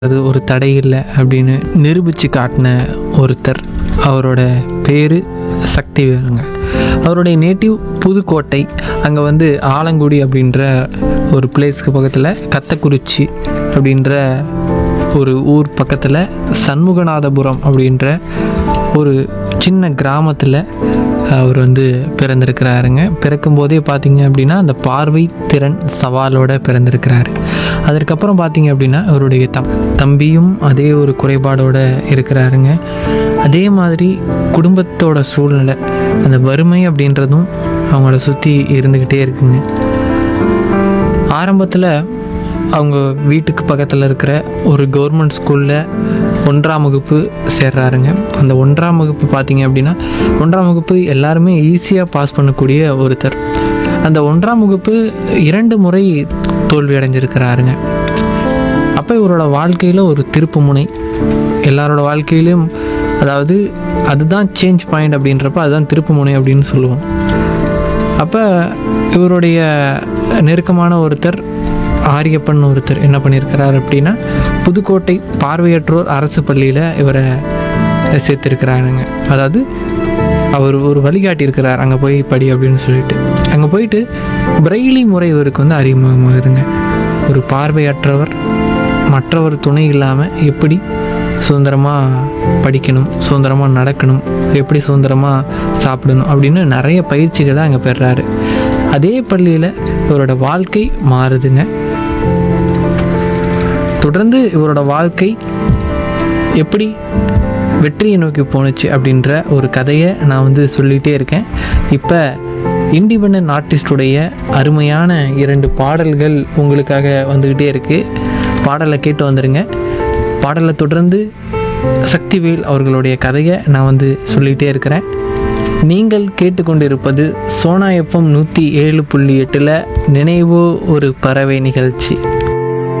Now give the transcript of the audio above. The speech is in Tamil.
அது ஒரு தடை இல்லை அப்படின்னு நிரூபித்து காட்டின ஒருத்தர் அவரோட பேர் சக்திவேலுங்க அவருடைய நேட்டிவ் புதுக்கோட்டை அங்கே வந்து ஆலங்குடி அப்படின்ற ஒரு பிளேஸ்க்கு பக்கத்தில் கத்தக்குறிச்சி அப்படின்ற ஒரு ஊர் பக்கத்தில் சண்முகநாதபுரம் அப்படின்ற ஒரு சின்ன கிராமத்தில் அவர் வந்து பிறந்திருக்கிறாருங்க பிறக்கும் போதே பார்த்தீங்க அப்படின்னா அந்த பார்வை திறன் சவாலோட பிறந்திருக்கிறாரு அதற்கப்புறம் பார்த்தீங்க அப்படின்னா அவருடைய தம் தம்பியும் அதே ஒரு குறைபாடோட இருக்கிறாருங்க அதே மாதிரி குடும்பத்தோட சூழ்நிலை அந்த வறுமை அப்படின்றதும் அவங்கள சுற்றி இருந்துக்கிட்டே இருக்குங்க ஆரம்பத்தில் அவங்க வீட்டுக்கு பக்கத்தில் இருக்கிற ஒரு கவர்மெண்ட் ஸ்கூலில் ஒன்றாம் வகுப்பு சேர்றாருங்க அந்த ஒன்றாம் வகுப்பு பார்த்தீங்க அப்படின்னா ஒன்றாம் வகுப்பு எல்லாருமே ஈஸியாக பாஸ் பண்ணக்கூடிய ஒருத்தர் அந்த ஒன்றாம் வகுப்பு இரண்டு முறை தோல்வி அடைஞ்சிருக்கிறாருங்க அப்போ இவரோட வாழ்க்கையில் ஒரு திருப்பு முனை எல்லாரோட வாழ்க்கையிலும் அதாவது அதுதான் சேஞ்ச் பாயிண்ட் அப்படின்றப்ப அதுதான் திருப்பு முனை அப்படின்னு சொல்லுவோம் அப்போ இவருடைய நெருக்கமான ஒருத்தர் ஆரியப்பன் ஒருத்தர் என்ன பண்ணியிருக்கிறார் அப்படின்னா புதுக்கோட்டை பார்வையற்றோர் அரசு பள்ளியில் இவரை சேர்த்துருக்கிறாருங்க அதாவது அவர் ஒரு வழிகாட்டி இருக்கிறார் அங்கே போய் படி அப்படின்னு சொல்லிட்டு அங்கே போயிட்டு பிரெய்லி முறை இவருக்கு வந்து அறிமுகமாகுதுங்க ஒரு பார்வையற்றவர் மற்றவர் துணை இல்லாமல் எப்படி சுதந்திரமாக படிக்கணும் சுதந்திரமாக நடக்கணும் எப்படி சுதந்திரமாக சாப்பிடணும் அப்படின்னு நிறைய பயிற்சிகளை அங்கே பெறுறாரு அதே பள்ளியில் இவரோட வாழ்க்கை மாறுதுங்க தொடர்ந்து இவரோட வாழ்க்கை எப்படி வெற்றியை நோக்கி போணுச்சு அப்படின்ற ஒரு கதையை நான் வந்து சொல்லிகிட்டே இருக்கேன் இப்போ இண்டிபெண்ட் ஆர்டிஸ்டுடைய அருமையான இரண்டு பாடல்கள் உங்களுக்காக வந்துக்கிட்டே இருக்குது பாடலை கேட்டு வந்துடுங்க பாடலை தொடர்ந்து சக்திவேல் அவர்களுடைய கதையை நான் வந்து சொல்லிகிட்டே இருக்கிறேன் நீங்கள் கேட்டுக்கொண்டிருப்பது சோனா எஃப்எம் நூற்றி ஏழு புள்ளி எட்டில் நினைவோ ஒரு பறவை நிகழ்ச்சி